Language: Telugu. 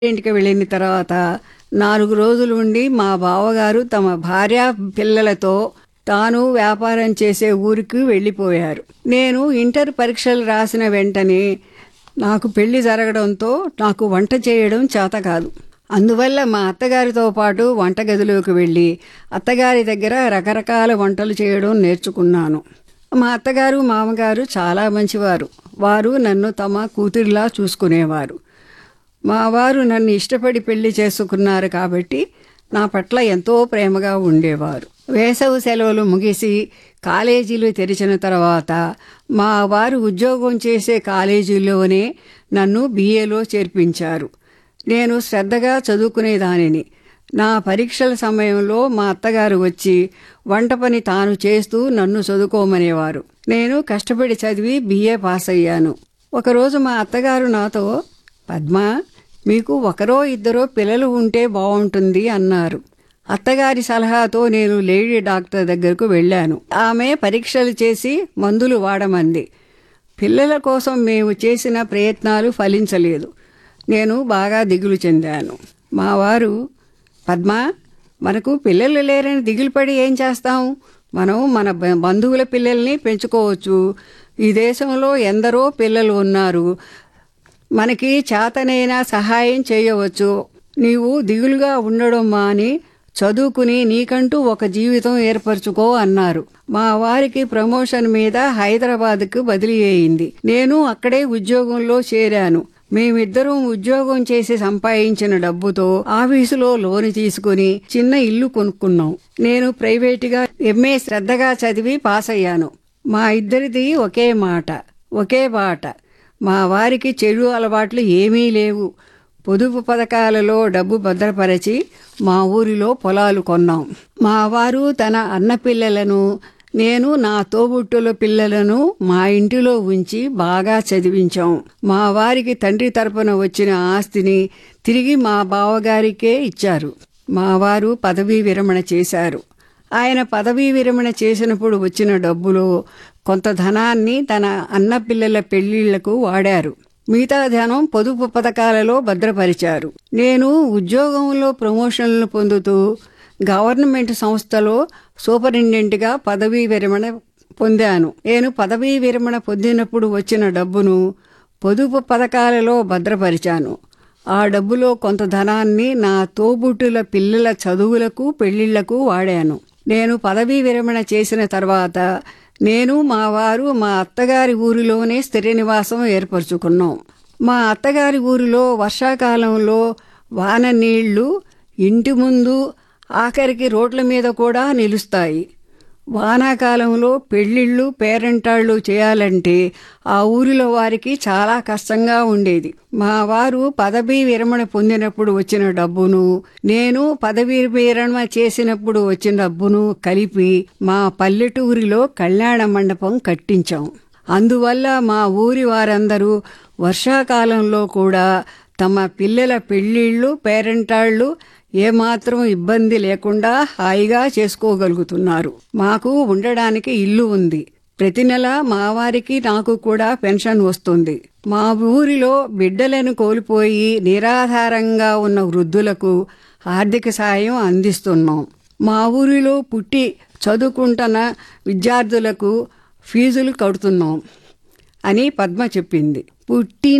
ఇంటికి వెళ్ళిన తర్వాత నాలుగు రోజులు ఉండి మా బావగారు తమ భార్య పిల్లలతో తాను వ్యాపారం చేసే ఊరికి వెళ్ళిపోయారు నేను ఇంటర్ పరీక్షలు రాసిన వెంటనే నాకు పెళ్లి జరగడంతో నాకు వంట చేయడం చేత కాదు అందువల్ల మా అత్తగారితో పాటు వంటగదిలోకి వెళ్ళి అత్తగారి దగ్గర రకరకాల వంటలు చేయడం నేర్చుకున్నాను మా అత్తగారు మామగారు చాలా మంచివారు వారు నన్ను తమ కూతురిలా చూసుకునేవారు మా వారు నన్ను ఇష్టపడి పెళ్లి చేసుకున్నారు కాబట్టి నా పట్ల ఎంతో ప్రేమగా ఉండేవారు వేసవి సెలవులు ముగిసి కాలేజీలు తెరిచిన తర్వాత మా వారు ఉద్యోగం చేసే కాలేజీలోనే నన్ను బీఏలో చేర్పించారు నేను శ్రద్ధగా చదువుకునేదానిని నా పరీక్షల సమయంలో మా అత్తగారు వచ్చి వంట పని తాను చేస్తూ నన్ను చదువుకోమనేవారు నేను కష్టపడి చదివి బిఏ పాస్ అయ్యాను ఒకరోజు మా అత్తగారు నాతో పద్మ మీకు ఒకరో ఇద్దరో పిల్లలు ఉంటే బాగుంటుంది అన్నారు అత్తగారి సలహాతో నేను లేడీ డాక్టర్ దగ్గరకు వెళ్ళాను ఆమె పరీక్షలు చేసి మందులు వాడమంది పిల్లల కోసం మేము చేసిన ప్రయత్నాలు ఫలించలేదు నేను బాగా దిగులు చెందాను మా వారు పద్మ మనకు పిల్లలు లేరని దిగులు పడి ఏం చేస్తాం మనం మన బ- బంధువుల పిల్లల్ని పెంచుకోవచ్చు ఈ దేశంలో ఎందరో పిల్లలు ఉన్నారు మనకి చేతనైనా సహాయం చేయవచ్చు నీవు దిగులుగా ఉండడం మాని చదువుకుని నీకంటూ ఒక జీవితం ఏర్పరచుకో అన్నారు మా వారికి ప్రమోషన్ మీద హైదరాబాద్కు బదిలీ అయింది నేను అక్కడే ఉద్యోగంలో చేరాను మేమిద్దరం ఉద్యోగం చేసి సంపాదించిన డబ్బుతో ఆఫీసులో లోను తీసుకుని చిన్న ఇల్లు కొనుక్కున్నాం నేను ప్రైవేటుగా ఎంఏ శ్రద్ధగా చదివి పాస్ అయ్యాను మా ఇద్దరిది ఒకే మాట ఒకే బాట మా వారికి చెడు అలవాట్లు ఏమీ లేవు పొదుపు పథకాలలో డబ్బు భద్రపరచి మా ఊరిలో పొలాలు కొన్నాం మా వారు తన అన్న పిల్లలను నేను నా తోబుట్టుల పిల్లలను మా ఇంటిలో ఉంచి బాగా చదివించాం మా వారికి తండ్రి తరపున వచ్చిన ఆస్తిని తిరిగి మా బావగారికే ఇచ్చారు మా వారు పదవీ విరమణ చేశారు ఆయన పదవీ విరమణ చేసినప్పుడు వచ్చిన డబ్బులో కొంత ధనాన్ని తన అన్న పిల్లల పెళ్లిళ్లకు వాడారు మిగతా ధనం పొదుపు పథకాలలో భద్రపరిచారు నేను ఉద్యోగంలో ప్రమోషన్లు పొందుతూ గవర్నమెంట్ సంస్థలో సూపరింటెండెంట్గా పదవీ విరమణ పొందాను నేను పదవీ విరమణ పొందినప్పుడు వచ్చిన డబ్బును పొదుపు పథకాలలో భద్రపరిచాను ఆ డబ్బులో కొంత ధనాన్ని నా తోబుట్టుల పిల్లల చదువులకు పెళ్లిళ్లకు వాడాను నేను పదవీ విరమణ చేసిన తర్వాత నేను మా వారు మా అత్తగారి ఊరిలోనే స్థిర నివాసం ఏర్పరచుకున్నాం మా అత్తగారి ఊరిలో వర్షాకాలంలో వాన నీళ్లు ఇంటి ముందు ఆఖరికి రోడ్ల మీద కూడా నిలుస్తాయి వానాకాలంలో పెళ్లిళ్ళు పేరంటాళ్ళు చేయాలంటే ఆ ఊరిలో వారికి చాలా కష్టంగా ఉండేది మా వారు పదవీ విరమణ పొందినప్పుడు వచ్చిన డబ్బును నేను పదవీ విరమణ చేసినప్పుడు వచ్చిన డబ్బును కలిపి మా పల్లెటూరిలో కళ్యాణ మండపం కట్టించాం అందువల్ల మా ఊరి వారందరూ వర్షాకాలంలో కూడా తమ పిల్లల పెళ్లిళ్ళు పేరంటాళ్ళు ఏమాత్రం ఇబ్బంది లేకుండా హాయిగా చేసుకోగలుగుతున్నారు మాకు ఉండడానికి ఇల్లు ఉంది ప్రతి నెల మా వారికి నాకు కూడా పెన్షన్ వస్తుంది మా ఊరిలో బిడ్డలను కోల్పోయి నిరాధారంగా ఉన్న వృద్ధులకు ఆర్థిక సాయం అందిస్తున్నాం మా ఊరిలో పుట్టి చదువుకుంటున్న విద్యార్థులకు ఫీజులు కడుతున్నాం అని పద్మ చెప్పింది పుట్టిన